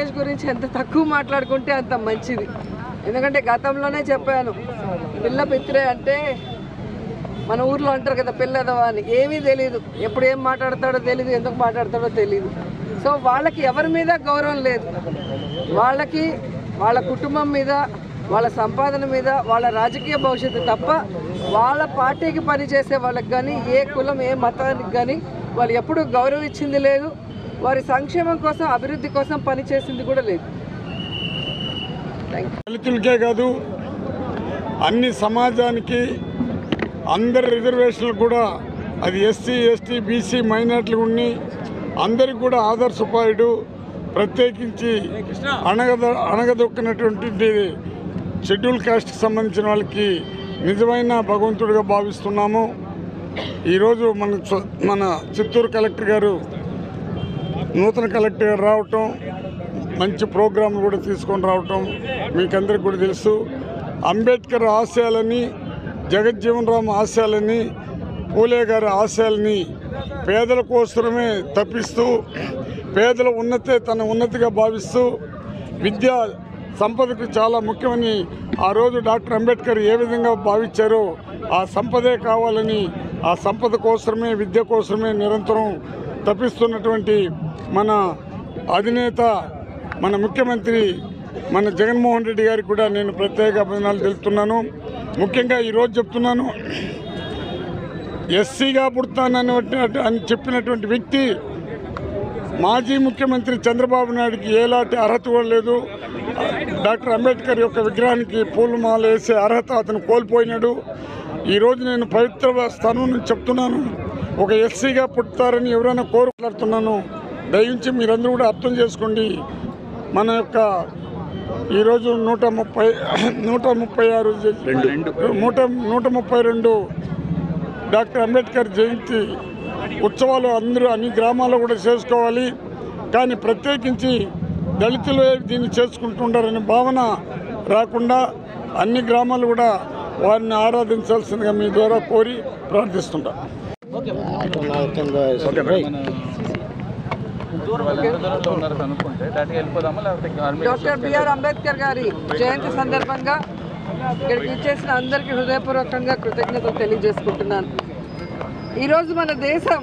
లోకేష్ గురించి ఎంత తక్కువ మాట్లాడుకుంటే అంత మంచిది ఎందుకంటే గతంలోనే చెప్పాను పిల్ల పిత్రే అంటే మన ఊర్లో అంటారు కదా పిల్లదవా అని ఏమీ తెలియదు ఎప్పుడు ఏం మాట్లాడతాడో తెలియదు ఎందుకు మాట్లాడతాడో తెలియదు సో వాళ్ళకి ఎవరి మీద గౌరవం లేదు వాళ్ళకి వాళ్ళ కుటుంబం మీద వాళ్ళ సంపాదన మీద వాళ్ళ రాజకీయ భవిష్యత్తు తప్ప వాళ్ళ పార్టీకి పనిచేసే వాళ్ళకి కానీ ఏ కులం ఏ మతానికి కానీ వాళ్ళు ఎప్పుడూ గౌరవం ఇచ్చింది లేదు వారి సంక్షేమం కోసం అభివృద్ధి కోసం పనిచేసింది కూడా లేదు థ్యాంక్ దళితులకే కాదు అన్ని సమాజానికి అందరి రిజర్వేషన్లు కూడా అది ఎస్సీ ఎస్టీ బీసీ మైనార్టీలు ఉండి అందరికి కూడా ఆదర్శోపాయుడు ప్రత్యేకించి అణగద అణగదొక్కినటువంటి షెడ్యూల్ కాస్ట్కి సంబంధించిన వాళ్ళకి నిజమైన భగవంతుడిగా భావిస్తున్నాము ఈరోజు మన చ- మన చిత్తూరు కలెక్టర్ గారు నూతన కలెక్టర్ గారు రావటం మంచి ప్రోగ్రాంలు కూడా తీసుకొని రావటం మీకందరికి కూడా తెలుసు అంబేద్కర్ ఆశయాలని జగజ్జీవన్ రామ్ ఆశయాలని పూలే గారి ఆశయాలని పేదల కోసమే తప్పిస్తూ పేదల ఉన్నతే తన ఉన్నతిగా భావిస్తూ విద్య సంపదకు చాలా ముఖ్యమని ఆ రోజు డాక్టర్ అంబేద్కర్ ఏ విధంగా భావించారో ఆ సంపదే కావాలని ఆ సంపద కోసమే విద్య కోసమే నిరంతరం తప్పిస్తున్నటువంటి మన అధినేత మన ముఖ్యమంత్రి మన జగన్మోహన్ రెడ్డి గారికి కూడా నేను ప్రత్యేక అభినందనలు తెలుపుతున్నాను ముఖ్యంగా ఈరోజు చెప్తున్నాను ఎస్సీగా పుడతానని అని చెప్పినటువంటి వ్యక్తి మాజీ ముఖ్యమంత్రి చంద్రబాబు నాయుడుకి ఏలాంటి అర్హత కూడా లేదు డాక్టర్ అంబేద్కర్ యొక్క విగ్రహానికి పూలమాల వేసే అర్హత అతను కోల్పోయినాడు ఈరోజు నేను పవిత్ర స్థానం నుంచి చెప్తున్నాను ఒక ఎస్సీగా పుడతారని ఎవరైనా కోరుకుంటున్నాను దయించి మీరందరూ కూడా అర్థం చేసుకోండి మన యొక్క ఈరోజు నూట ముప్పై నూట ముప్పై ఆరు నూట నూట ముప్పై రెండు డాక్టర్ అంబేద్కర్ జయంతి ఉత్సవాలు అందరూ అన్ని గ్రామాల్లో కూడా చేసుకోవాలి కానీ ప్రత్యేకించి దళితులే దీన్ని చేసుకుంటుంటారనే భావన రాకుండా అన్ని గ్రామాలు కూడా వారిని ఆరాధించాల్సిందిగా మీ ద్వారా కోరి ప్రార్థిస్తుంటా అనుకుంటే డైరెక్ట్గా వెళ్ళిపోదామా లేకపోతే డాక్టర్ బిఆర్ అంబేద్కర్ గారి జయంతి సందర్భంగా ఇక్కడికి ఇచ్చేసిన అందరికీ హృదయపూర్వకంగా కృతజ్ఞతలు తెలియజేసుకుంటున్నాను ఈరోజు మన దేశం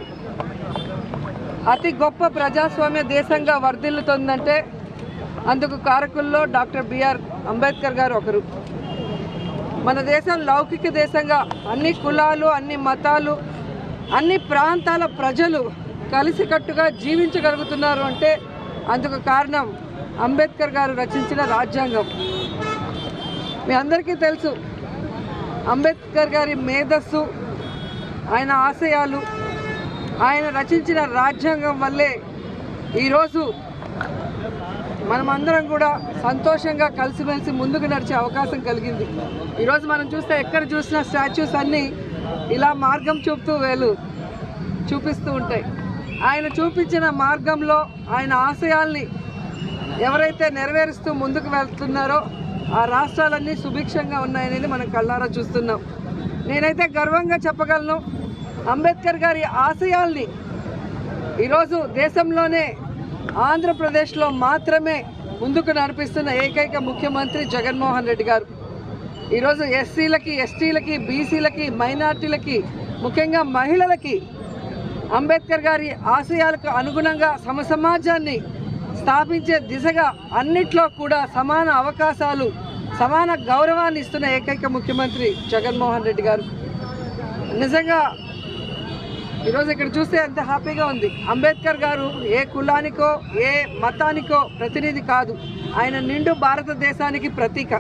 అతి గొప్ప ప్రజాస్వామ్య దేశంగా వర్ధిల్లుతోందంటే అందుకు కారకుల్లో డాక్టర్ బిఆర్ అంబేద్కర్ గారు ఒకరు మన దేశం లౌకిక దేశంగా అన్ని కులాలు అన్ని మతాలు అన్ని ప్రాంతాల ప్రజలు కలిసికట్టుగా జీవించగలుగుతున్నారు అంటే అందుకు కారణం అంబేద్కర్ గారు రచించిన రాజ్యాంగం మీ అందరికీ తెలుసు అంబేద్కర్ గారి మేధస్సు ఆయన ఆశయాలు ఆయన రచించిన రాజ్యాంగం వల్లే ఈరోజు మనమందరం కూడా సంతోషంగా కలిసిమెలిసి ముందుకు నడిచే అవకాశం కలిగింది ఈరోజు మనం చూస్తే ఎక్కడ చూసినా స్టాచ్యూస్ అన్నీ ఇలా మార్గం చూపుతూ వేలు చూపిస్తూ ఉంటాయి ఆయన చూపించిన మార్గంలో ఆయన ఆశయాల్ని ఎవరైతే నెరవేరుస్తూ ముందుకు వెళ్తున్నారో ఆ రాష్ట్రాలన్నీ సుభిక్షంగా ఉన్నాయనేది మనం కళ్ళారా చూస్తున్నాం నేనైతే గర్వంగా చెప్పగలను అంబేద్కర్ గారి ఆశయాల్ని ఈరోజు దేశంలోనే ఆంధ్రప్రదేశ్లో మాత్రమే ముందుకు నడిపిస్తున్న ఏకైక ముఖ్యమంత్రి జగన్మోహన్ రెడ్డి గారు ఈరోజు ఎస్సీలకి ఎస్టీలకి బీసీలకి మైనార్టీలకి ముఖ్యంగా మహిళలకి అంబేద్కర్ గారి ఆశయాలకు అనుగుణంగా సమసమాజాన్ని స్థాపించే దిశగా అన్నిట్లో కూడా సమాన అవకాశాలు సమాన గౌరవాన్ని ఇస్తున్న ఏకైక ముఖ్యమంత్రి జగన్మోహన్ రెడ్డి గారు నిజంగా ఈరోజు ఇక్కడ చూస్తే ఎంత హ్యాపీగా ఉంది అంబేద్కర్ గారు ఏ కులానికో ఏ మతానికో ప్రతినిధి కాదు ఆయన నిండు భారతదేశానికి ప్రతీక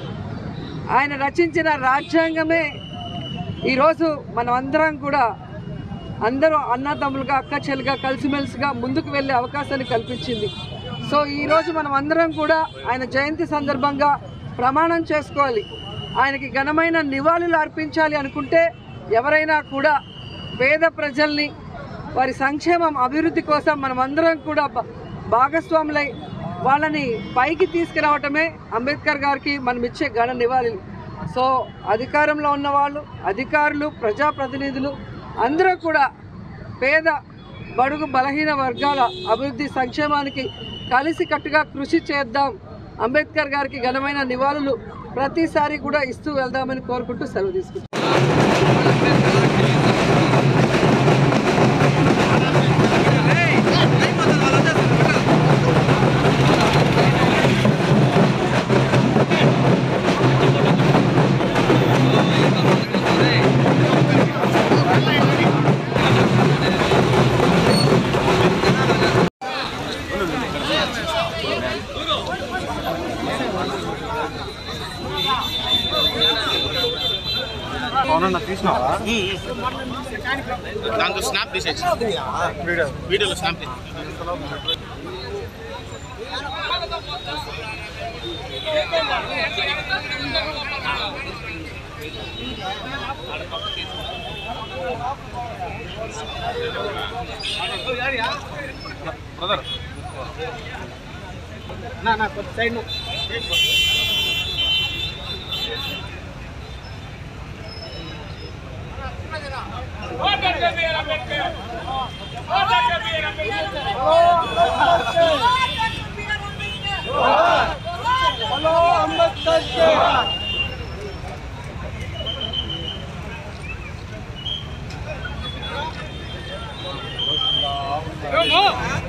ఆయన రచించిన రాజ్యాంగమే ఈరోజు మనం అందరం కూడా అందరూ అన్నదమ్ములుగా అక్క చెల్లిగా కలిసిమెలిసిగా ముందుకు వెళ్ళే అవకాశాన్ని కల్పించింది సో ఈరోజు మనం అందరం కూడా ఆయన జయంతి సందర్భంగా ప్రమాణం చేసుకోవాలి ఆయనకి ఘనమైన నివాళులు అర్పించాలి అనుకుంటే ఎవరైనా కూడా పేద ప్రజల్ని వారి సంక్షేమం అభివృద్ధి కోసం మనం అందరం కూడా భా- భాగస్వాములై వాళ్ళని పైకి తీసుకురావటమే అంబేద్కర్ గారికి మనం ఇచ్చే ఘన నివాళులు సో అధికారంలో ఉన్న వాళ్ళు అధికారులు ప్రజాప్రతినిధులు అందరూ కూడా పేద బడుగు బలహీన వర్గాల అభివృద్ధి సంక్షేమానికి కలిసికట్టుగా కృషి చేద్దాం అంబేద్కర్ గారికి ఘనమైన నివాళులు ప్రతిసారి కూడా ఇస్తూ వెళ్దామని కోరుకుంటూ సెలవు తీసుకుంటాం దాంతో స్నాప్ తీసేసి వీడియోలో స్నాప్ తీసి నా నా కొంచెం సైడ్ Vamos!